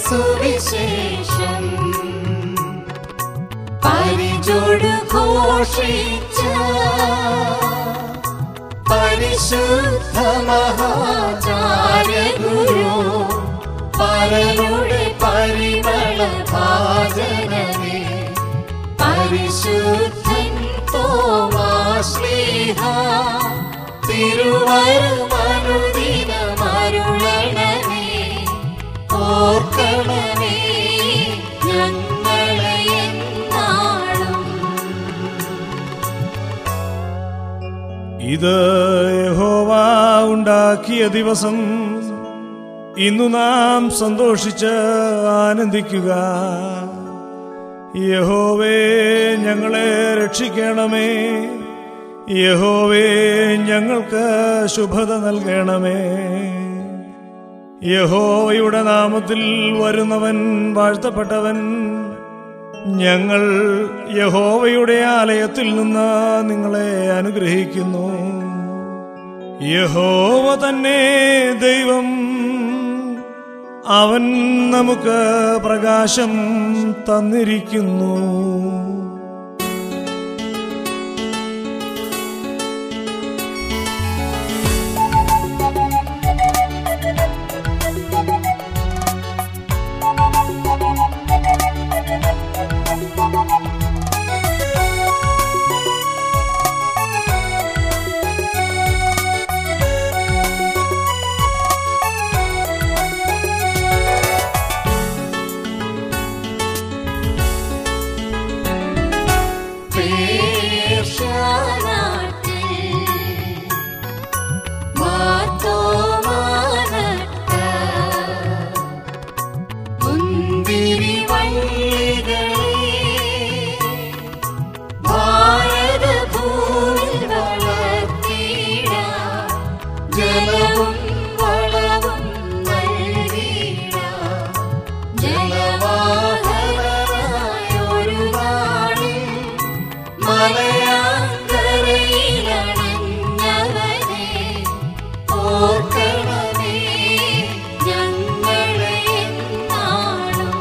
സുവിശേഷം പരിചോട് ഘോഷിച്ച പരിശുദ്ധ മഹാചാര്യ ഗുരു പരനുടെ പരിമള ഭാജനമേ പരിശുദ്ധൻ തോമാശ്ലീഹ തിരുവരുമനുദിന മരുളണമേ ഓർക്കണമേ ഞങ്ങളെ എന്നാളും ഇത് യഹോവ ഉണ്ടാക്കിയ ദിവസം ഇന്നു നാം സന്തോഷിച്ച് ആനന്ദിക്കുക യഹോവേ ഞങ്ങളെ രക്ഷിക്കണമേ യഹോവേ ഞങ്ങൾക്ക് ശുഭത നൽകണമേ യഹോവയുടെ നാമത്തിൽ വരുന്നവൻ വാഴ്ത്തപ്പെട്ടവൻ ഞങ്ങൾ യഹോവയുടെ ആലയത്തിൽ നിന്ന് നിങ്ങളെ അനുഗ്രഹിക്കുന്നു യഹോവ തന്നെ ദൈവം അവൻ നമുക്ക് പ്രകാശം തന്നിരിക്കുന്നു പേർഷ്യനാട്ടിൽ മാർത്തോമാനട്ട മുന്തിരി വള്ളികളെ ഭാരതഭൂമിൽ വളർത്തിയിടാൻ ജലവും വളവും നൽകിയിടാൻ ജലവാഹനനായൊരു നാളിൽ മലയാങ്കരയിലണഞ്ഞവനെ ഓർക്കണമേ ഞങ്ങളെ എന്നാളും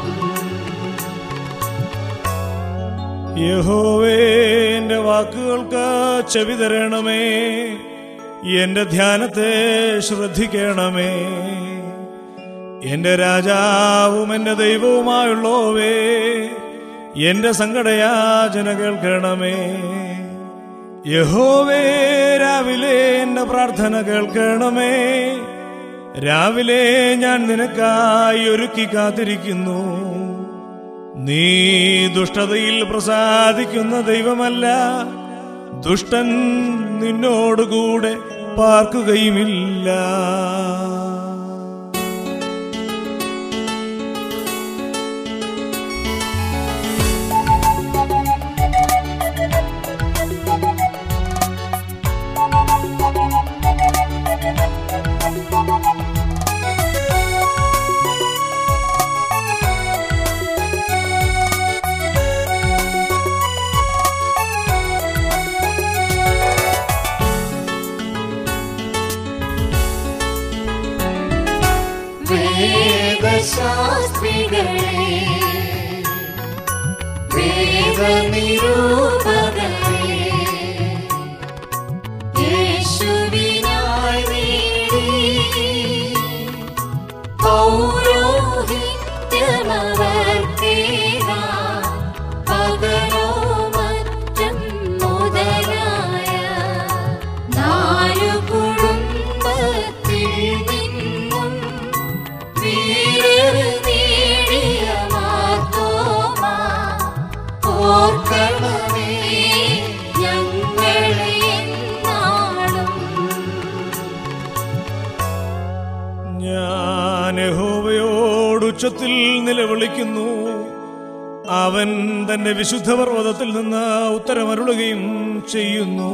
യഹോവേ എന്റെ വാക്കുകൾക്ക് ചെവി തരണമേ എന്റെ ധ്യാനത്തെ ശ്രദ്ധിക്കണമേ എന്റെ രാജാവും എന്റെ ദൈവവുമായുള്ളോവേ എന്റെ സങ്കടയാചന കേൾക്കണമേ യഹോവേ രാവിലെ എന്റെ പ്രാർത്ഥന കേൾക്കണമേ രാവിലെ ഞാൻ നിനക്കായി ഒരുക്കി കാത്തിരിക്കുന്നു നീ ദുഷ്ടതയിൽ പ്രസാദിക്കുന്ന ദൈവമല്ല ദുഷ്ടൻ നിന്നോടുകൂടെ പാർക്കുകയുമില്ല വേദശാസ്ത്രികളെ വേദനിരൂപകരെ യേശുവിനായി നേടി പൗരോഹിത്യമവർക്കേകാൻ പകരോ മറ്റും മുതലായ നാലു കുടുംബത്തിൽ നിന്നും വീരർ നേടിയ മാർത്തോമാ ഓർക്കണമേ ഞങ്ങളെ എന്നാളും ഞാൻ യഹോവയോട് ഉച്ചത്തിൽ നിലവിളിക്കുന്നു അവൻ തന്റെ വിശുദ്ധ പർവ്വതത്തിൽ നിന്ന് ഉത്തരമരുളുകയും ചെയ്യുന്നു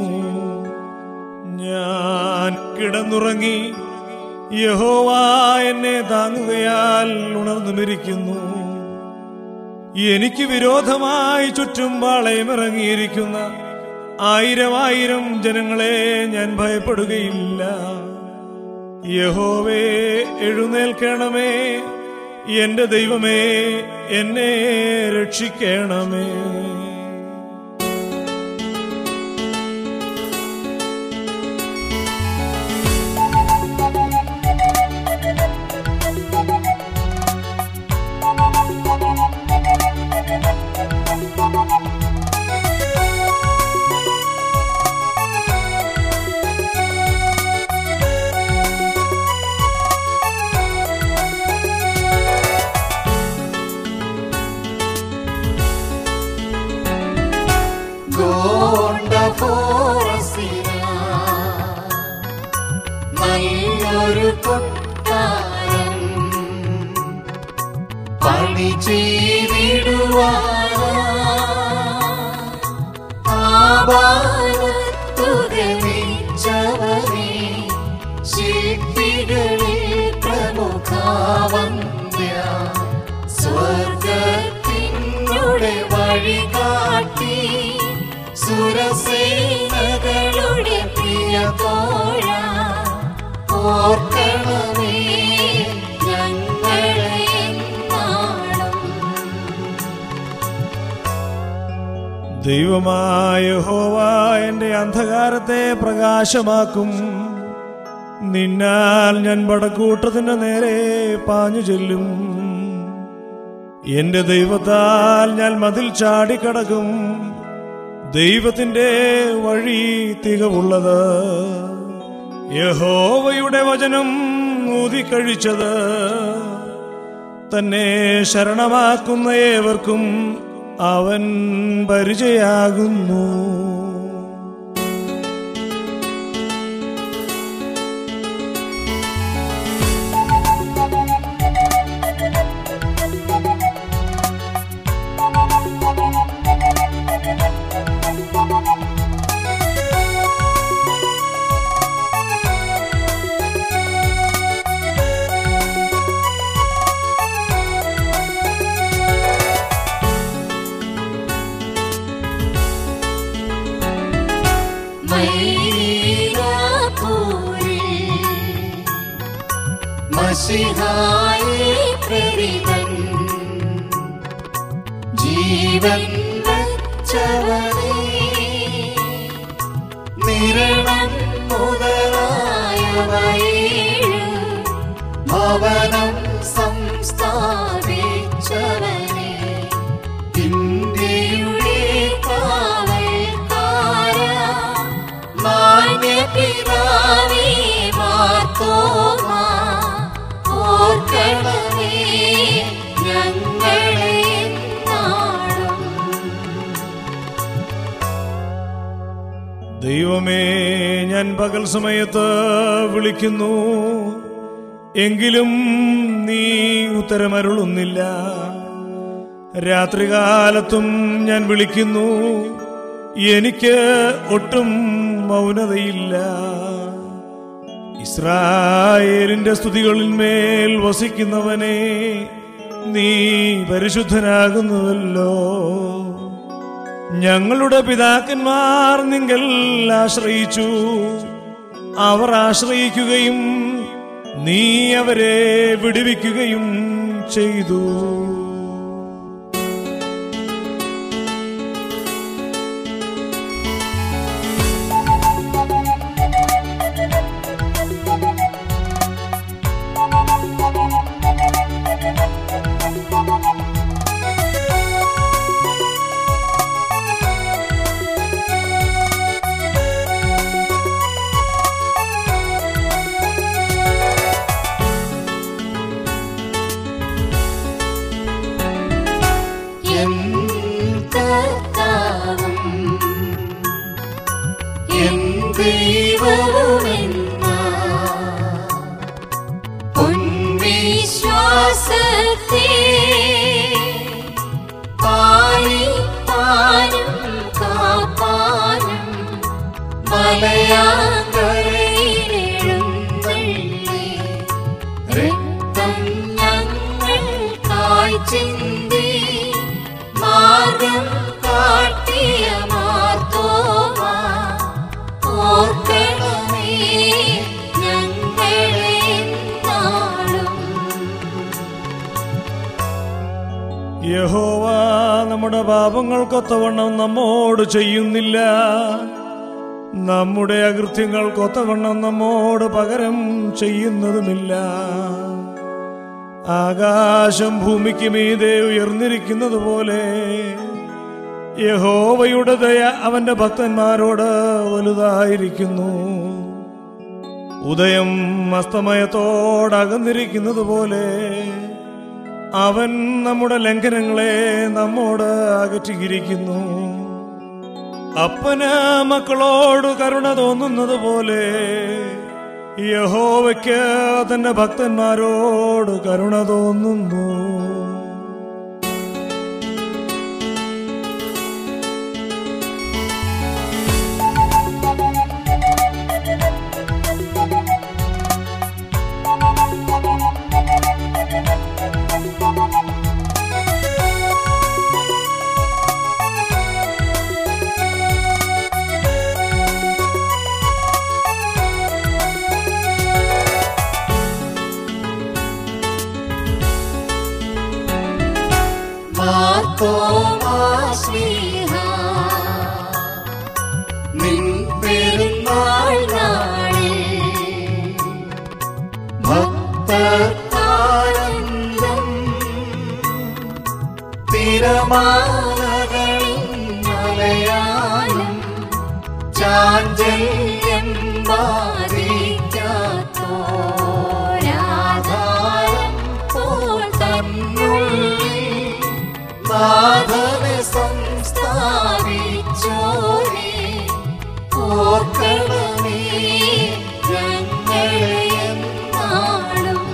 ഞാൻ കിടന്നുറങ്ങി യഹോവ എന്നെ താങ്ങുകയാൽ ഉണർന്നുമിരിക്കുന്നു എനിക്ക് വിരോധമായി ചുറ്റും പാളയമിറങ്ങിയിരിക്കുന്ന ആയിരം ആയിരം ജനങ്ങളെ ഞാൻ ഭയപ്പെടുകയില്ല യഹോവേ എഴുന്നേൽക്കണമേ എന്റെ ദൈവമേ എന്നെ രക്ഷിക്കണമേ ഗോണ്ട ഫോറസിന നല്ലൊരു കൊട്ടാരം പണി ചെയ്തിടുവാന ആപാലത്തുകമിച്ചവനെ ശില്പികളിൽ പ്രമുഖാവന്യ സ്വർഗത്തിനുടെ വഴി കാട്ടി സുരസേനകളുടെ പ്രിയ തോഴ ഓർക്കണമേ ഞങ്ങളെ നാളും ദൈവമായ ഹോവ എന്റെ അന്ധകാരത്തെ പ്രകാശമാക്കും നിന്നാൽ ഞാൻ വടക്കൂട്ടത്തിന്റെ നേരെ പാഞ്ഞു ചെല്ലും എന്റെ ദൈവത്താൽ ഞാൻ മതിൽ ചാടിക്കടക്കും ദൈവത്തിന്റെ വഴി തികവുള്ളത് യഹോവയുടെ വചനം ഊതിക്കഴിച്ചത് തന്നെ ശരണമാക്കുന്ന ഏവർക്കും അവൻ പരിചയാകുന്നു മൈനാപൂരിൽ മസിഹായെ പ്രവിതൻ ജീവൻ വച്ചവനെ നിരണം മുതലായവയേഴ് ഭവനം സംസ്ഥാപിച്ചവനെ ഇന്ത്യയുടെ കാവൽക്കാര മാന്യപിതാവേ മാർത്തോമാ ഓർക്കണമേ ഞങ്ങളെ നാളും ദൈവമേ ഞാൻ പകൽ സമയത്ത് വിളിക്കുന്നു എങ്കിലും നീ ഉത്തരമരുളുന്നില്ല രാത്രികാലത്തും ഞാൻ വിളിക്കുന്നു എനിക്ക് ഒട്ടും മൗനതയില്ല ഇസ്രായേലിന്റെ സ്തുതികളിന്മേൽ വസിക്കുന്നവനെ നീ പരിശുദ്ധനാകുന്നുവല്ലോ ഞങ്ങളുടെ പിതാക്കന്മാർ നിങ്ങൾ ആശ്രയിച്ചു അവർ ആശ്രയിക്കുകയും നീ അവരെ വിടുവിക്കുകയും ചെയ്തു എൻ കർത്താവും എൻ ദൈവവുമെന്ന പൊൻവിശ്വാസത്തെ പാലിപ്പാനും കാപ്പാനും മലയാങ്കരയിലെഴുന്നള്ളി രക്തം ഞങ്ങൾക്കായി ചിന്തി മാർഗം കാട്ടിയ മാർത്തോമാ ഓർക്കണമേ ഞങ്ങളെ നാളും യഹോവ നമ്മുടെ പാപങ്ങൾക്കൊത്തവണ്ണം നമ്മോട് ചെയ്യുന്നില്ല നമ്മുടെ അകൃത്യങ്ങൾക്കൊത്തവണ്ണം നമ്മോട് പകരം ചെയ്യുന്നതുമില്ല ആകാശം ഭൂമിക്ക് മീതെ ഉയർന്നിരിക്കുന്നത് പോലെ യഹോവയുടെ ദയ അവന്റെ ഭക്തന്മാരോട് വലുതായിരിക്കുന്നു ഉദയം അസ്തമയത്തോടകന്നിരിക്കുന്നത് പോലെ അവൻ നമ്മുടെ ലംഘനങ്ങളെ നമ്മോട് അകറ്റിയിരിക്കുന്നു അപ്പന് മക്കളോട് കരുണ തോന്നുന്നത് പോലെ യഹോവയ്ക്ക് തന്റെ ഭക്തന്മാരോട് കരുണ തോന്നുന്നു മാർത്തോമാശ്ലീഹ നിൻ പെരുന്നാൾ നാളിൽ ഭക്തർക്കാനന്ദം തിരമാലകളിൽ ചാഞ്ചല്യം ബാധിക്കാത്തോരാധാരം പോൽ തന്നുള്ളിൽ മാധവ സംസ്ഥാപിച്ചോരേ ഓർക്കണമേ ഞങ്ങളെ എന്നാളും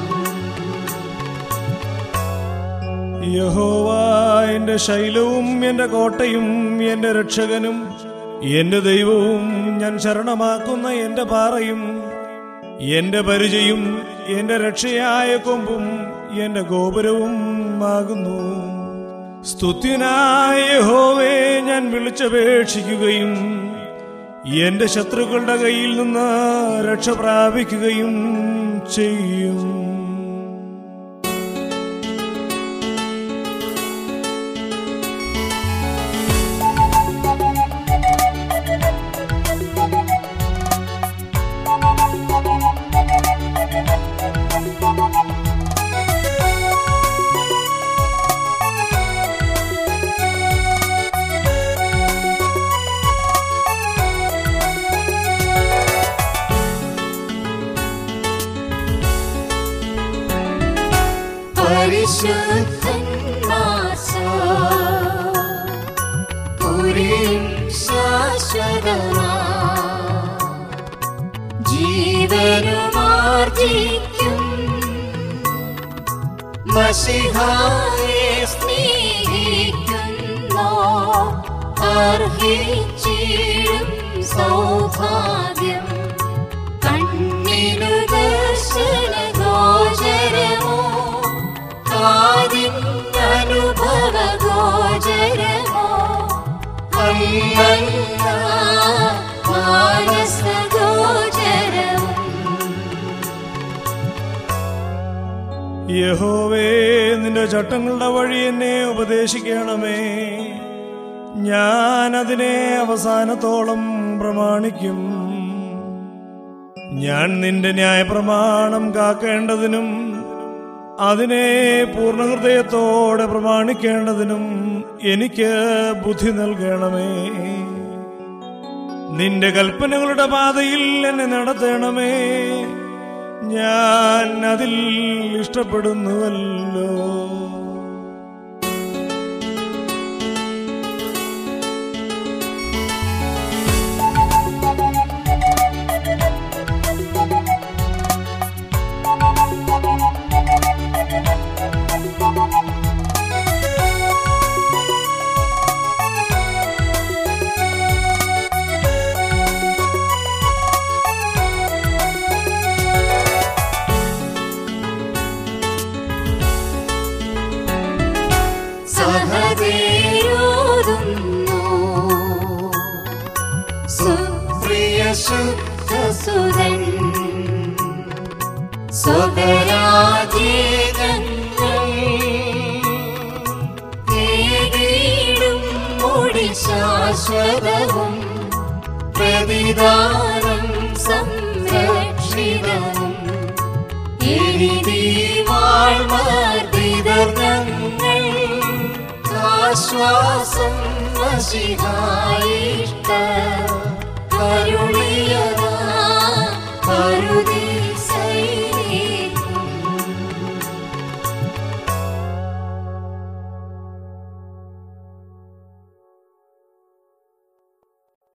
യഹോവ എന്റെ ശൈലവും എന്റെ കോട്ടയും എന്റെ രക്ഷകനും എന്റെ ദൈവവും ഞാൻ ശരണമാക്കുന്ന എന്റെ പാറയും എന്റെ പരിചയും എന്റെ രക്ഷയായ കൊമ്പും എന്റെ ഗോപുരവും ആകുന്നു സ്തുത്യനായ യഹോവേ ഞാൻ വിളിച്ചപേക്ഷിക്കുകയും എന്റെ ശത്രുക്കളുടെ കയ്യിൽ നിന്ന് രക്ഷ പ്രാപിക്കുകയും ചെയ്യും പരിശുദ്ധന്മാസോ പുരിയും ശാശ്വതമാ ജീവനുമാർജിക്കും മഷിഹായെ സ്നേഹിക്കുന്നോ അർഹിച്ചിടും സൗഭാഗ്യം കണ്ണിനു ദർശന ഗോചരമോ കാതിനനുഭവ ഗോചരമോ അല്ലല്ല മാനസ ഗോചരവും യഹോവേ നിന്റെ ചട്ടങ്ങളുടെ വഴി എന്നെ ഉപദേശിക്കണമേ ഞാൻ അതിനെ അവസാനത്തോളം പ്രമാണിക്കും ഞാൻ നിന്റെ ന്യായപ്രമാണം കാക്കേണ്ടതിനും അതിനെ പൂർണ്ണഹൃദയത്തോടെ പ്രമാണിക്കേണ്ടതിനും എനിക്ക് ബുദ്ധി നൽകണമേ നിന്റെ കൽപ്പനകളുടെ പാതയിൽ എന്നെ നടത്തണമേ ഞാൻ അതിൽ ഇഷ്ടപ്പെടുന്നുവല്ലോ സഹദേരോതുന്നു സുപ്രിയ ശുദ്ധസുരൻ സ്വകരാജീകങ്ങൾ ശാശ്വതവും പ്രതിദാനം സംരക്ഷിതവും എഴുതിവാഴ്മർദ്ദിതർ ഞങ്ങൾ ആശ്വാസം വശിഹായിഷ്ട കരുണിയ